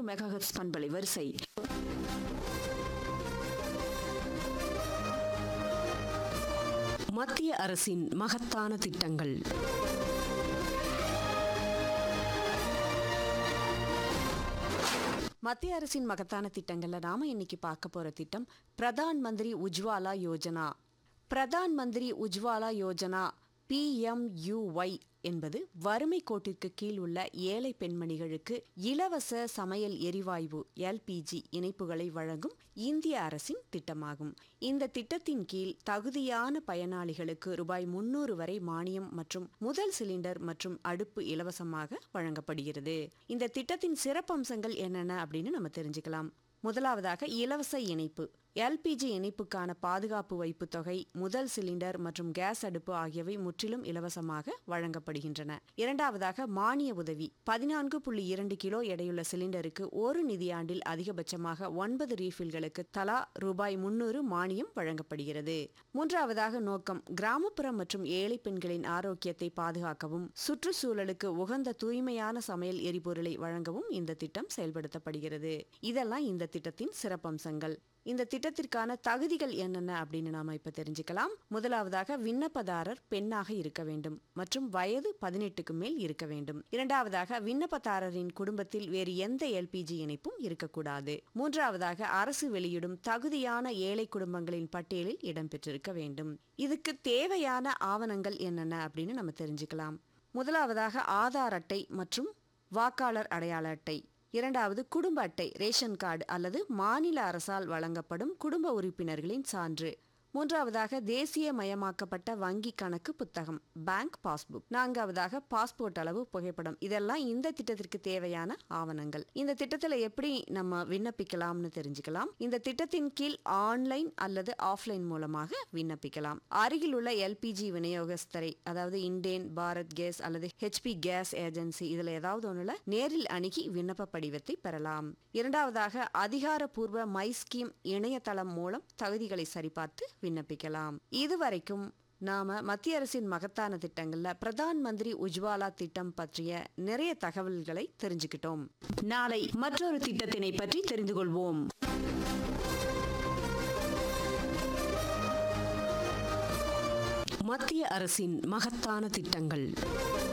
megahertz பண்பலை வரிசை மத்திய அரசின் மகத்தான திட்டங்கள் மத்திய அரசின் மகத்தான திட்டங்கள்ல நாம இன்னைக்கு பார்க்க போற திட்டம் பிரதான் மந்திரி உஜ்வாலா யோஜனா பிரதான் மந்திரி உஜ்வாலா யோஜனா பிஎம்யூஒய் என்பது வறுமை கோட்டிற்கு கீழ் உள்ள ஏழை பெண்மணிகளுக்கு இலவச சமையல் எரிவாயு எல்பிஜி இணைப்புகளை வழங்கும் இந்திய அரசின் திட்டமாகும் இந்த திட்டத்தின் கீழ் தகுதியான பயனாளிகளுக்கு ரூபாய் முன்னூறு வரை மானியம் மற்றும் முதல் சிலிண்டர் மற்றும் அடுப்பு இலவசமாக வழங்கப்படுகிறது இந்த திட்டத்தின் சிறப்பம்சங்கள் என்னென்ன அப்படின்னு நம்ம தெரிஞ்சுக்கலாம் முதலாவதாக இலவச இணைப்பு எல்பிஜி இணைப்புக்கான பாதுகாப்பு வைப்பு தொகை முதல் சிலிண்டர் மற்றும் கேஸ் அடுப்பு ஆகியவை முற்றிலும் இலவசமாக வழங்கப்படுகின்றன இரண்டாவதாக மானிய உதவி பதினான்கு புள்ளி இரண்டு கிலோ எடையுள்ள சிலிண்டருக்கு ஒரு நிதியாண்டில் அதிகபட்சமாக ஒன்பது ரீஃபில்களுக்கு தலா ரூபாய் முன்னூறு மானியம் வழங்கப்படுகிறது மூன்றாவதாக நோக்கம் கிராமப்புற மற்றும் ஏழை பெண்களின் ஆரோக்கியத்தை பாதுகாக்கவும் சுற்றுச்சூழலுக்கு உகந்த தூய்மையான சமையல் எரிபொருளை வழங்கவும் இந்த திட்டம் செயல்படுத்தப்படுகிறது இதெல்லாம் இந்த திட்டத்தின் சிறப்பம்சங்கள் இந்த திட்டத்திற்கான தகுதிகள் என்னென்ன அப்படின்னு நாம இப்ப தெரிஞ்சுக்கலாம் முதலாவதாக விண்ணப்பதாரர் பெண்ணாக இருக்க வேண்டும் மற்றும் வயது பதினெட்டுக்கு மேல் இருக்க வேண்டும் இரண்டாவதாக விண்ணப்பதாரரின் குடும்பத்தில் வேறு எந்த எல்பிஜி இணைப்பும் இருக்கக்கூடாது மூன்றாவதாக அரசு வெளியிடும் தகுதியான ஏழை குடும்பங்களின் பட்டியலில் இடம்பெற்றிருக்க வேண்டும் இதுக்கு தேவையான ஆவணங்கள் என்னென்ன அப்படின்னு நம்ம தெரிஞ்சுக்கலாம் முதலாவதாக ஆதார் அட்டை மற்றும் வாக்காளர் அடையாள அட்டை இரண்டாவது குடும்ப அட்டை ரேஷன் கார்டு அல்லது மாநில அரசால் வழங்கப்படும் குடும்ப உறுப்பினர்களின் சான்று மூன்றாவதாக தேசியமயமாக்கப்பட்ட வங்கி கணக்கு புத்தகம் பேங்க் பாஸ்புக் நான்காவதாக பாஸ்போர்ட் அளவு புகைப்படம் இதெல்லாம் இந்த திட்டத்திற்கு தேவையான ஆவணங்கள் இந்த திட்டத்தில் எப்படி நம்ம விண்ணப்பிக்கலாம்னு தெரிஞ்சுக்கலாம் இந்த திட்டத்தின் கீழ் ஆன்லைன் அல்லது ஆஃப்லைன் மூலமாக விண்ணப்பிக்கலாம் அருகில் உள்ள எல்பிஜி விநியோகஸ்தரை அதாவது இண்டேன் பாரத் கேஸ் அல்லது ஹெச்பி கேஸ் ஏஜென்சி இதுல ஏதாவது ஒண்ணுல நேரில் அணுகி விண்ணப்ப படிவத்தை பெறலாம் இரண்டாவதாக அதிகாரப்பூர்வ மை ஸ்கீம் இணையதளம் மூலம் தகுதிகளை சரிபார்த்து விண்ணப்பிக்கலாம் இதுவரைக்கும் நாம மத்திய அரசின் மகத்தான திட்டங்கள்ல பிரதான் மந்திரி உஜ்வாலா திட்டம் பற்றிய நிறைய தகவல்களை தெரிஞ்சுக்கிட்டோம் நாளை மற்றொரு திட்டத்தினை பற்றி தெரிந்து கொள்வோம் மத்திய அரசின் மகத்தான திட்டங்கள்